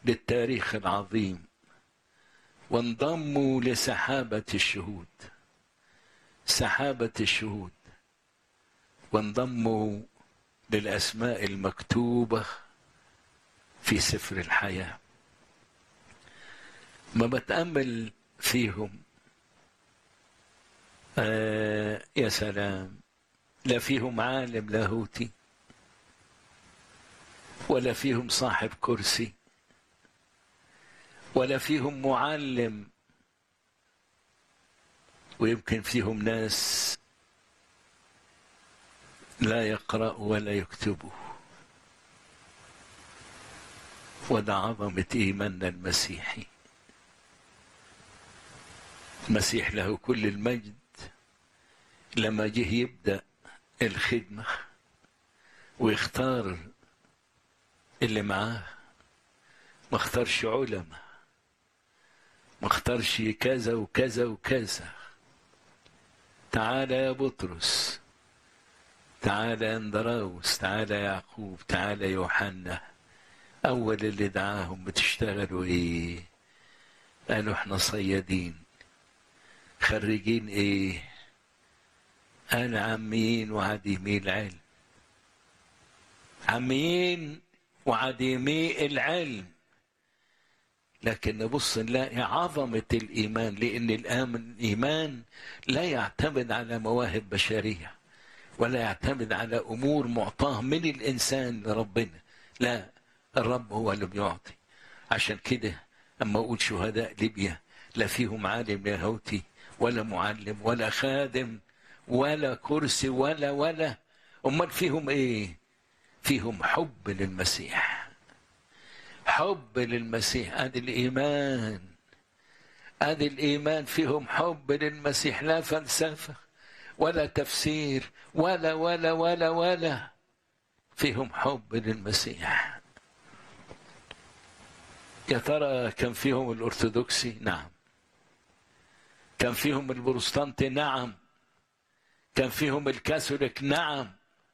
للتاريخ العظيم وانضموا لسحابة الشهود سحابة الشهود وانضموا للأسماء المكتوبة في سفر الحياة ما بتأمل فيهم آه يا سلام لا فيهم عالم لاهوتي ولا فيهم صاحب كرسي ولا فيهم معلم ويمكن فيهم ناس لا يقرأ ولا يكتبوا وده عظمة إيماننا المسيحي المسيح له كل المجد لما جه يبدأ الخدمة ويختار اللي معاه ما اختارش علماء ما اختارش كذا وكذا وكذا تعالى يا بطرس تعالى يا اندراوس تعالى يا يعقوب تعالى يا يوحنا اول اللي دعاهم بتشتغلوا ايه قالوا احنا صيادين خريجين ايه قال عاميين وعديمي العلم عاميين وعديمي العلم لكن نبص نلاقي عظمة الإيمان لأن الإيمان لا يعتمد على مواهب بشرية ولا يعتمد على أمور معطاة من الإنسان لربنا لا الرب هو اللي بيعطي عشان كده أما أقول شهداء ليبيا لا فيهم عالم لاهوتي ولا معلم ولا خادم ولا كرسي ولا ولا أمال فيهم إيه فيهم حب للمسيح حب للمسيح ادي الايمان ادي الايمان فيهم حب للمسيح لا فلسفه ولا تفسير ولا ولا ولا ولا فيهم حب للمسيح يا ترى كان فيهم الارثوذكسي نعم كان فيهم البروتستانتي نعم كان فيهم الكاثوليك نعم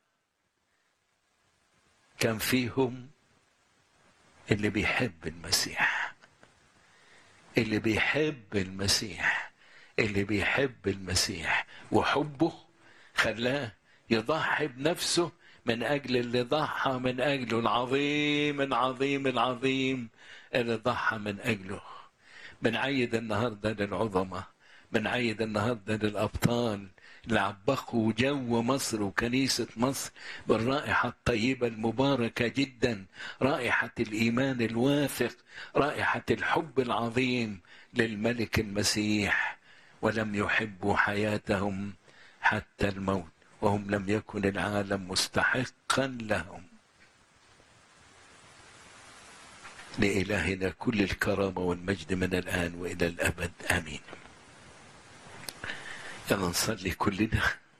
كان فيهم اللي بيحب المسيح اللي بيحب المسيح اللي بيحب المسيح وحبه خلاه يضحي بنفسه من أجل اللي ضحى من أجله العظيم العظيم العظيم اللي ضحى من أجله بنعيد النهاردة للعظماء بنعيد النهاردة للأبطال اللي عبقوا جو مصر وكنيسة مصر بالرائحة الطيبة المباركة جدا رائحة الإيمان الواثق رائحة الحب العظيم للملك المسيح ولم يحبوا حياتهم حتى الموت وهم لم يكن العالم مستحقا لهم لإلهنا كل الكرامة والمجد من الآن وإلى الأبد آمين يلا نصلي كلنا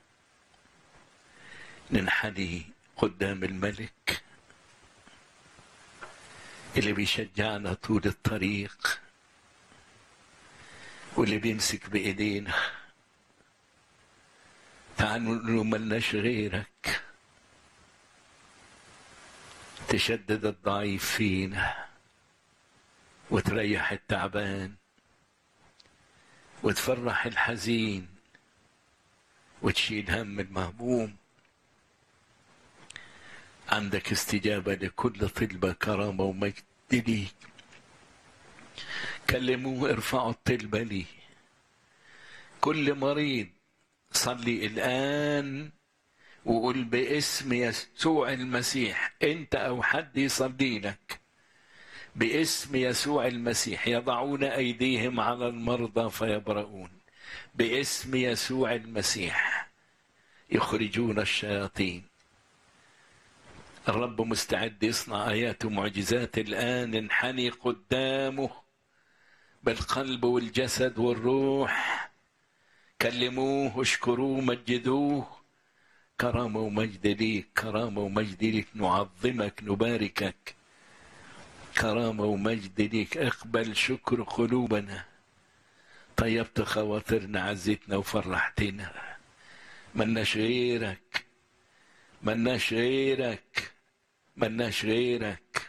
ننحني قدام الملك اللي بيشجعنا طول الطريق واللي بيمسك بايدينا تعالوا نقول له ملناش غيرك تشدد الضعيف فينا وتريح التعبان وتفرح الحزين وتشيل هم المهموم عندك استجابة لكل طلبة كرامة ومجد ليك كلموه ارفعوا الطلبة لي كل مريض صلي الآن وقول باسم يسوع المسيح انت او حد يصلي لك باسم يسوع المسيح يضعون ايديهم على المرضى فيبرؤون باسم يسوع المسيح يخرجون الشياطين الرب مستعد يصنع ايات ومعجزات الان انحني قدامه بالقلب والجسد والروح كلموه اشكروه مجدوه كرامه ومجد ليك كرامه ومجد ليك نعظمك نباركك كرامه ومجد ليك اقبل شكر قلوبنا طيبت خواطرنا عزتنا وفرحتنا ملناش غيرك ملناش غيرك ملناش غيرك